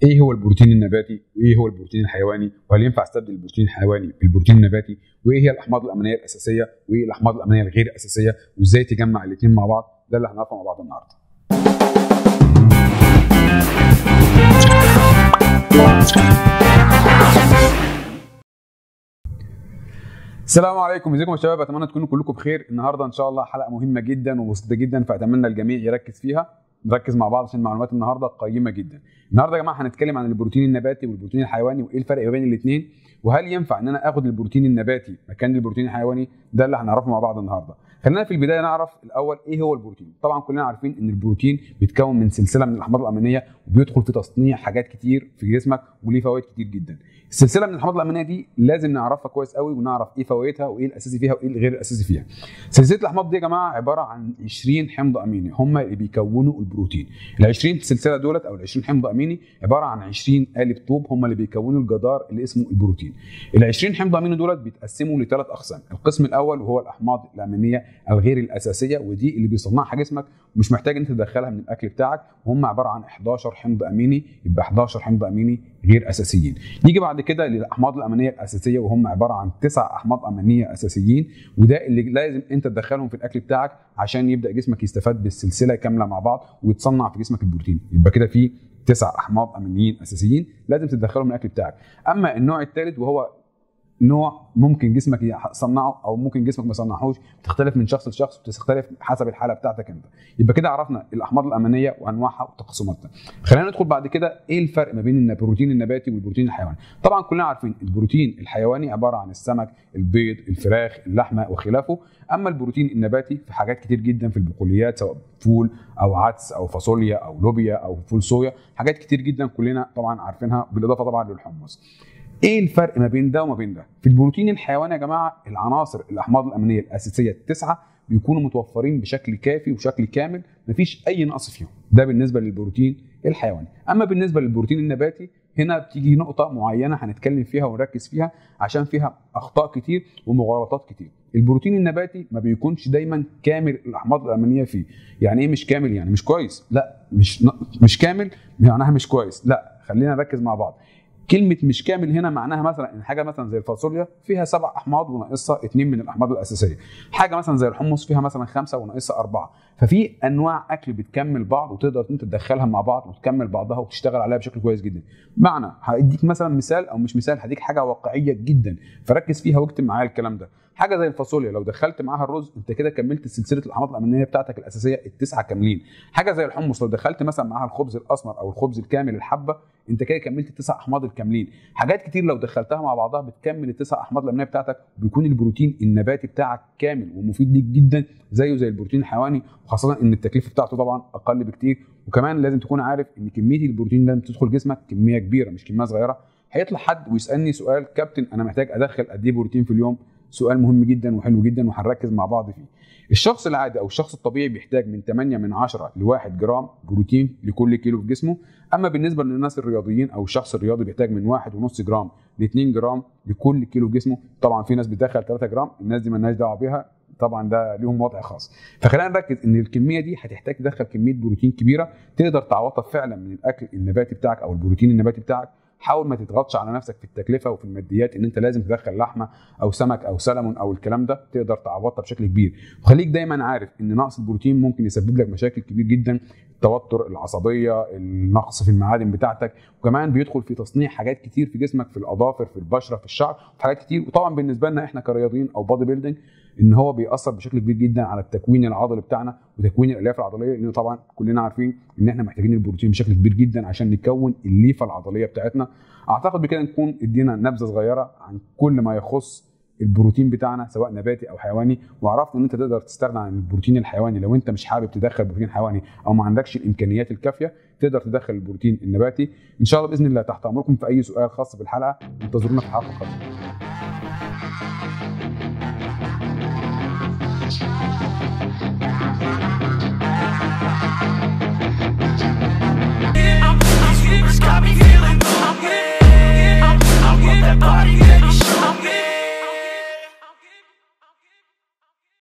ايه هو البروتين النباتي وايه هو البروتين الحيواني وهل ينفع استبدل البروتين الحيواني بالبروتين النباتي وايه هي الاحماض الامينيه الاساسيه وايه الاحماض الامينيه الغير اساسيه وازاي تجمع الاثنين مع بعض ده اللي هنعرفه مع بعض النهارده السلام عليكم ازيكم يا شباب اتمنى تكونوا كلكم بخير النهارده ان شاء الله حلقه مهمه جدا وبسيطه جدا فاتمنى الجميع يركز فيها نركز مع بعض عشان معلومات النهارده قيمه جدا النهارده يا جماعه هنتكلم عن البروتين النباتي والبروتين الحيواني وايه الفرق ما بين الاثنين وهل ينفع ان انا اخد البروتين النباتي مكان البروتين الحيواني ده اللي هنعرفه مع بعض النهارده خلينا في البدايه نعرف الاول ايه هو البروتين طبعا كلنا عارفين ان البروتين بيتكون من سلسله من الاحماض الامينيه وبيدخل في تصنيع حاجات كتير في جسمك وليه فوائد كتير جدا السلسله من الاحماض الامينيه دي لازم نعرفها كويس قوي ونعرف ايه فوائدها وايه الاساسي فيها وايه الغير الاساسي فيها سلسله الاحماض دي يا جماعه عباره عن 20 حمض اميني هم اللي بيكونوا البروتين ال 20 سلسله دولت او ال 20 حمض اميني عباره عن 20 قالب طوب هم اللي بيكونوا الجدار اللي اسمه البروتين ال 20 حمض اميني دولت بيتقسموا لثلاث اقسام القسم الاول وهو الاحماض الامينيه الغير الاساسيه ودي اللي بيصنعها جسمك ومش محتاج انت تدخلها من الاكل بتاعك وهم عباره عن 11 حمض اميني يبقى 11 حمض اميني غير اساسيين نيجي بعد كده للاحماض الامينيه الاساسيه وهم عباره عن تسع احماض امينيه اساسيين وده اللي لازم انت تدخلهم في الاكل بتاعك عشان يبدا جسمك يستفاد بالسلسله كامله مع بعض ويتصنع في جسمك البروتين يبقى كده في تسع احماض امينيين اساسيين لازم تدخلهم من الاكل بتاعك اما النوع الثالث وهو نوع ممكن جسمك يصنعه او ممكن جسمك ما يصنعهوش بتختلف من شخص لشخص وتختلف حسب الحاله بتاعتك انت يبقى كده عرفنا الاحماض الامينيه وانواعها وتقسيماتها خلينا ندخل بعد كده ايه الفرق ما بين البروتين النباتي والبروتين الحيواني طبعا كلنا عارفين البروتين الحيواني عباره عن السمك البيض الفراخ اللحمه وخلافه اما البروتين النباتي في حاجات كتير جدا في البقوليات سواء فول او عدس او فاصوليا او لوبيا او فول صويا حاجات كتير جدا كلنا طبعا عارفينها بالاضافه طبعا للحمص ايه الفرق ما بين ده وما بين ده؟ في البروتين الحيواني يا جماعه العناصر الاحماض الامينيه الاساسيه التسعه بيكونوا متوفرين بشكل كافي وشكل كامل مفيش اي نقص فيهم ده بالنسبه للبروتين الحيواني اما بالنسبه للبروتين النباتي هنا بتيجي نقطة معينة هنتكلم فيها ونركز فيها عشان فيها أخطاء كتير ومغالطات كتير. البروتين النباتي ما بيكونش دايما كامل الأحماض الأمينية فيه. يعني إيه مش كامل؟ يعني مش كويس. لا مش مش كامل معناها مش كويس. لا خلينا نركز مع بعض. كلمه مش كامل هنا معناها مثلا ان حاجه مثلا زي الفاصوليا فيها سبع احماض وناقصها اثنين من الاحماض الاساسيه حاجه مثلا زي الحمص فيها مثلا خمسه وناقصها اربعه ففي انواع اكل بتكمل بعض وتقدر انت تدخلها مع بعض وتكمل بعضها وتشتغل عليها بشكل كويس جدا معنى هديك مثلا مثال او مش مثال هديك حاجه واقعيه جدا فركز فيها واكتب معايا الكلام ده حاجه زي الفاصوليا لو دخلت معاها الرز انت كده كملت سلسله الاحماض الامينيه بتاعتك الاساسيه التسعه كاملين حاجه زي الحمص لو دخلت مثلا معاها الخبز الاسمر او الخبز الكامل الحبه انت كده كملت التسع احماض الكاملين حاجات كتير لو دخلتها مع بعضها بتكمل التسع احماض الامينيه بتاعتك وبيكون البروتين النباتي بتاعك كامل ومفيد ليك جدا زيه زي البروتين الحيواني وخاصه ان التكلفه بتاعته طبعا اقل بكتير وكمان لازم تكون عارف ان كميه البروتين اللي بتدخل جسمك كميه كبيره مش كميه صغيره هيطلع حد ويسالني سؤال كابتن انا محتاج ادخل قد ايه بروتين في اليوم سؤال مهم جدا وحلو جدا وهنركز مع بعض فيه الشخص العادي او الشخص الطبيعي بيحتاج من 8 من 10 ل 1 جرام بروتين لكل كيلو في جسمه اما بالنسبه للناس الرياضيين او الشخص الرياضي بيحتاج من 1.5 جرام ل 2 جرام لكل كيلو في جسمه طبعا في ناس بتدخل 3 جرام الناس دي مالناش دعوه بيها طبعا ده ليهم وضع خاص فخلينا نركز ان الكميه دي هتحتاج تدخل كميه بروتين كبيره تقدر تعوضها فعلا من الاكل النباتي بتاعك او البروتين النباتي بتاعك حاول ما تضغطش على نفسك في التكلفه وفي الماديات ان انت لازم تدخل لحمه او سمك او سلمون او الكلام ده تقدر تعوضها بشكل كبير وخليك دايما عارف ان نقص البروتين ممكن يسبب لك مشاكل كبير جدا التوتر العصبيه النقص في المعادن بتاعتك وكمان بيدخل في تصنيع حاجات كتير في جسمك في الاظافر في البشره في الشعر في حاجات كتير وطبعا بالنسبه لنا احنا كرياضيين او بادي بيلدينج ان هو بيأثر بشكل كبير جدا على التكوين العضلي بتاعنا وتكوين الالياف العضليه لان طبعا كلنا عارفين ان احنا محتاجين البروتين بشكل كبير جدا عشان نكون الليفه العضليه بتاعتنا اعتقد بكده نكون ادينا نبذه صغيره عن كل ما يخص البروتين بتاعنا سواء نباتي او حيواني وعرفت ان انت تقدر تستغنى عن البروتين الحيواني لو انت مش حابب تدخل بروتين حيواني او ما عندكش الامكانيات الكافيه تقدر تدخل البروتين النباتي ان شاء الله باذن الله تحت امركم في اي سؤال خاص بالحلقه انتظرونا في الحلقه القادمه